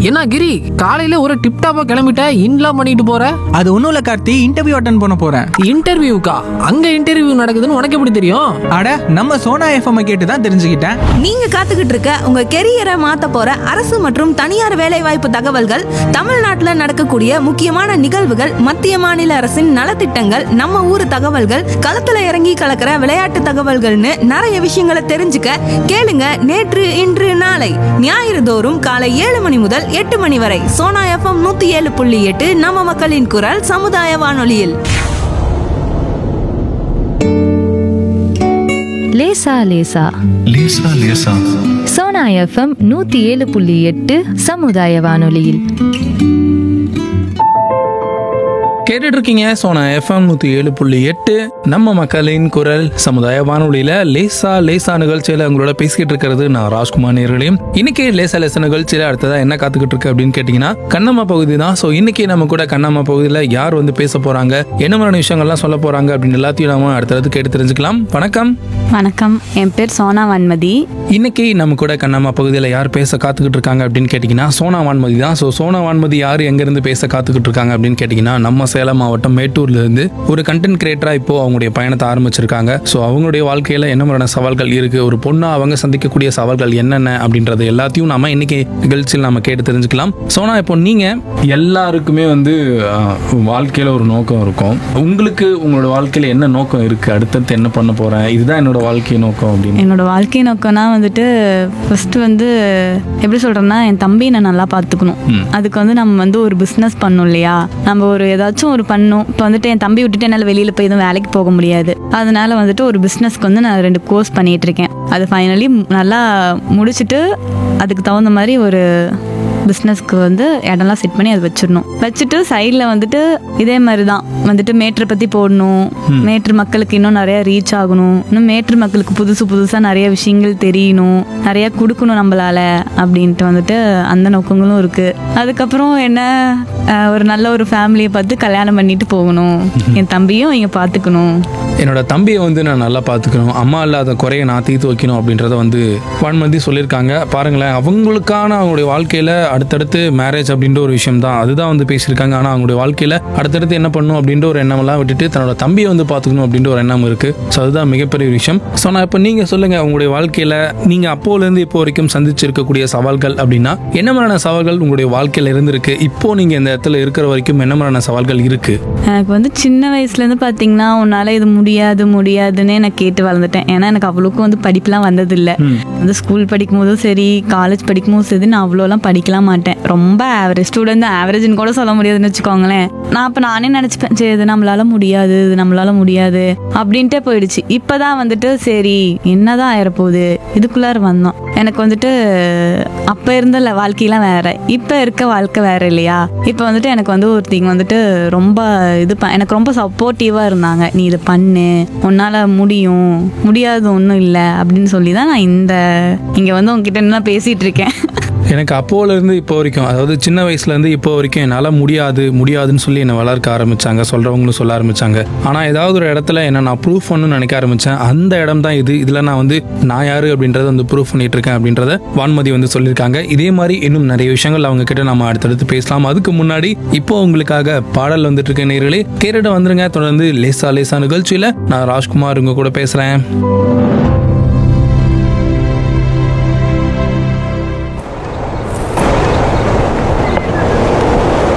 என்ன கிரி காலையில ஒரு டிப் டாப்பா கிளம்பிட்ட இன்லாம் பண்ணிட்டு போற அது ஒன்றும் இல்லை கார்த்தி இன்டர்வியூ அட்டன் பண்ண போகிறேன் இன்டர்வியூக்கா அங்க இன்டர்வியூ நடக்குதுன்னு உனக்கு எப்படி தெரியும் அட நம்ம சோனா எஃப்எம் கேட்டு தான் தெரிஞ்சுக்கிட்டேன் நீங்க காத்துக்கிட்டு இருக்க உங்க கெரியரை மாத்த போற அரசு மற்றும் தனியார் வேலைவாய்ப்பு தகவல்கள் தமிழ்நாட்டுல நடக்கக்கூடிய முக்கியமான நிகழ்வுகள் மத்திய மாநில அரசின் நலத்திட்டங்கள் நம்ம ஊர் தகவல்கள் களத்துல இறங்கி கலக்கிற விளையாட்டு தகவல்கள்னு நிறைய விஷயங்களை தெரிஞ்சுக்க கேளுங்க நேற்று இன்று நாளை ஞாயிறு தோறும் காலை ஏழு மணி முதல் எட்டு மணி வரை சோனா எஃப்எம் நூத்தி ஏழு புள்ளி எட்டு நம்ம மக்களின் குரல் சமுதாய வானொலியில் லேசா லேசா லேசா லேசா சோனா எஃப்எம் நூத்தி ஏழு புள்ளி எட்டு சமுதாய வானொலியில் கேட்டுட்டு இருக்கீங்க சோனா எஃப்எம் நூற்றி ஏழு புள்ளி எட்டு நம்ம மக்களின் குரல் சமுதாய வானொலியில் லேசா லேசா நிகழ்ச்சியில் உங்களோட பேசிக்கிட்டு இருக்கிறது நான் ராஜ்குமார் நேர்களையும் இன்னைக்கு லேசா லேசா நிகழ்ச்சியில் அடுத்ததாக என்ன காத்துக்கிட்டு இருக்கு அப்படின்னு கேட்டிங்கன்னா கண்ணம்மா பகுதி தான் ஸோ இன்னைக்கு நம்ம கூட கண்ணம்மா பகுதியில் யார் வந்து பேச போகிறாங்க என்ன மாதிரியான விஷயங்கள்லாம் சொல்ல போகிறாங்க அப்படின்னு எல்லாத்தையும் நாம அடுத்தடுத்து கேட்டு தெரிஞ்சுக்கலாம் வணக்கம் வணக்கம் என் பேர் சோனா வன்மதி இன்னைக்கு நம்ம கூட கண்ணம்மா பகுதியில் யார் பேச காத்துக்கிட்டு இருக்காங்க அப்படின்னு கேட்டிங்கன்னா சோனா வான்மதி தான் ஸோ சோனா வான்மதி யார் எங்கேருந்து பேச காத்துக்கிட்டு இருக்காங்க அப்படின்னு கேட்டிங்கன்னா நம்ம சேலம் மாவட்டம் மேட்டூர்லேருந்து ஒரு கண்டென்ட் கிரியேட்டராக இப்போ அவங்களுடைய பயணத்தை ஆரம்பிச்சிருக்காங்க ஸோ அவங்களுடைய வாழ்க்கையில் என்ன மாதிரியான சவால்கள் இருக்குது ஒரு பொண்ணாக அவங்க சந்திக்கக்கூடிய சவால்கள் என்னென்ன அப்படின்றது எல்லாத்தையும் நாம இன்னைக்கு நிகழ்ச்சியில் நம்ம கேட்டு தெரிஞ்சுக்கலாம் சோனா இப்போ நீங்கள் எல்லாருக்குமே வந்து வாழ்க்கையில் ஒரு நோக்கம் இருக்கும் உங்களுக்கு உங்களோட வாழ்க்கையில் என்ன நோக்கம் இருக்குது அடுத்தடுத்து என்ன பண்ண போகிறேன் இதுதான் என்னோட வாழ்க்கை நோக்கம் அப்படின்னு என்னோட வாழ்க்கை நோக்கம்னா வந்துட்டு ஃபர்ஸ்ட் வந்து எப்படி சொல்றேன்னா என் தம்பி நான் நல்லா பார்த்துக்கணும் அதுக்கு வந்து நம்ம வந்து ஒரு பிஸ்னஸ் பண்ணணும் இல்லையா நம்ம ஒரு ஏதாச்சும் ஒரு பண்ணணும் இப்போ வந்துட்டு என் தம்பி விட்டுட்டு என்னால் வெளியில் போய் எதுவும் வேலைக்கு போக முடியாது அதனால வந்துட்டு ஒரு பிஸ்னஸ்க்கு வந்து நான் ரெண்டு கோர்ஸ் பண்ணிட்டு இருக்கேன் அது ஃபைனலி நல்லா முடிச்சுட்டு அதுக்கு தகுந்த மாதிரி ஒரு பிஸ்னஸ்க்கு வந்து இடம்லாம் செட் பண்ணி அதை வச்சிடணும் வச்சுட்டு சைடில் வந்துட்டு இதே மாதிரி தான் வந்துட்டு மேட்ரு பற்றி போடணும் மேட்ரு மக்களுக்கு இன்னும் நிறைய ரீச் ஆகணும் இன்னும் மேட்ரு மக்களுக்கு புதுசு புதுசாக நிறைய விஷயங்கள் தெரியணும் நிறைய கொடுக்கணும் நம்மளால அப்படின்ட்டு வந்துட்டு அந்த நோக்கங்களும் இருக்குது அதுக்கப்புறம் என்ன அஹ், ஒரு நல்ல ஒரு ஃபேமிலியை பார்த்து கல்யாணம் பண்ணிட்டு போகணும் என் தம்பியும் இங்கே பார்த்துக்கணும் என்னோட தம்பியை வந்து நான் நல்லா பார்த்துக்கணும் அம்மா இல்லாத குறைய நான் தீர்த்து வைக்கணும் அப்படின்றத வந்து வான்மதி சொல்லியிருக்காங்க பாருங்களேன் அவங்களுக்கான அவங்களுடைய வாழ்க்கையில் அடுத்தடுத்து மேரேஜ் அப்படின்ற ஒரு விஷயம் தான் அதுதான் வந்து பேசியிருக்காங்க ஆனால் அவங்களுடைய வாழ்க்கையில் அடுத்தடுத்து என்ன பண்ணணும் அப்படின்ற ஒரு எண்ணமெல்லாம் விட்டுட்டு தன்னோட தம்பியை வந்து பார்த்துக்கணும் அப்படின்ற ஒரு எண்ணம் இருக்குது ஸோ அதுதான் மிகப்பெரிய விஷயம் ஸோ நான் இப்போ நீங்கள் சொல்லுங்கள் உங்களுடைய வாழ்க்கையில் நீங்கள் அப்போலேருந்து இப்போ வரைக்கும் சந்திச்சிருக்கக்கூடிய சவால்கள் அப்படின்னா என்ன மாதிரியான சவால்கள் உங்களுடைய வாழ்க்கையில் இருந்திருக்கு இப்போ நீங்கள் இந்த இடத்துல இருக்கிற வரைக்கும் என்ன மாதிரியான சவால்கள் இருக்குது எனக்கு வந்து சின்ன வயசுலேருந்து பார்த்தீங்கன்னா உன்னால் இது முடியாது முடியாதுன்னு நான் கேட்டு வளர்ந்துட்டேன் ஏன்னா எனக்கு அவ்வளோக்கும் வந்து படிப்புலாம் வந்ததில்லை வந்து ஸ்கூல் படிக்கும் போதும் சரி காலேஜ் படிக்கும் போதும் சரி நான் அவ்வளோலாம் படிக்கலாம் மாட்டேன் ரொம்ப ஆவரேஜ் ஸ்டூடெண்ட் ஆவரேஜ்னு கூட சொல்ல முடியாதுன்னு வச்சுக்கோங்களேன் நான் அப்போ நானே நினச்சிப்பேன் சரி இது நம்மளால முடியாது இது நம்மளால முடியாது அப்படின்ட்டே போயிடுச்சு இப்போதான் வந்துட்டு சரி என்னதான் ஆயிரப்போகுது இதுக்குள்ளார வந்தோம் எனக்கு வந்துட்டு அப்போ இருந்த ல- வாழ்க்கையெல்லாம் வேற இப்போ இருக்க வாழ்க்கை வேற இல்லையா இப்போ வந்துட்டு எனக்கு வந்து ஒருத்திங்க வந்துட்டு ரொம்ப இது ப- எனக்கு ரொம்ப சப்போர்ட்டிவாக இருந்தாங்க நீ இதை பண்ணு உன்னால் முடியும் முடியாது ஒன்றும் இல்லை அப்படின்னு சொல்லி தான் நான் இந்த இங்கே வந்து உங்ககிட்ட என்ன பேசிகிட்டு இருக்கேன் எனக்கு அப்போலேருந்து இப்போ வரைக்கும் அதாவது சின்ன வயசுலேருந்து இப்போ வரைக்கும் என்னால் முடியாது முடியாதுன்னு சொல்லி என்னை வளர்க்க ஆரம்பித்தாங்க சொல்கிறவங்களும் சொல்ல ஆரம்பித்தாங்க ஆனால் ஏதாவது ஒரு இடத்துல என்ன நான் ப்ரூஃப் பண்ணணும்னு நினைக்க ஆரம்பித்தேன் அந்த இடம் தான் இது இதில் நான் வந்து நான் யார் அப்படின்றத வந்து ப்ரூஃப் பண்ணிட்டு இருக்கேன் அப்படின்றத வான்மதி வந்து சொல்லியிருக்காங்க இதே மாதிரி இன்னும் நிறைய விஷயங்கள் அவங்க கிட்ட நம்ம அடுத்தடுத்து பேசலாம் அதுக்கு முன்னாடி இப்போ உங்களுக்காக பாடல் வந்துட்டு இருக்க நேர்களே கேட்டுட்டு வந்துருங்க தொடர்ந்து லேசா லேசா நிகழ்ச்சியில் நான் ராஜ்குமார் உங்க கூட பேசுகிறேன்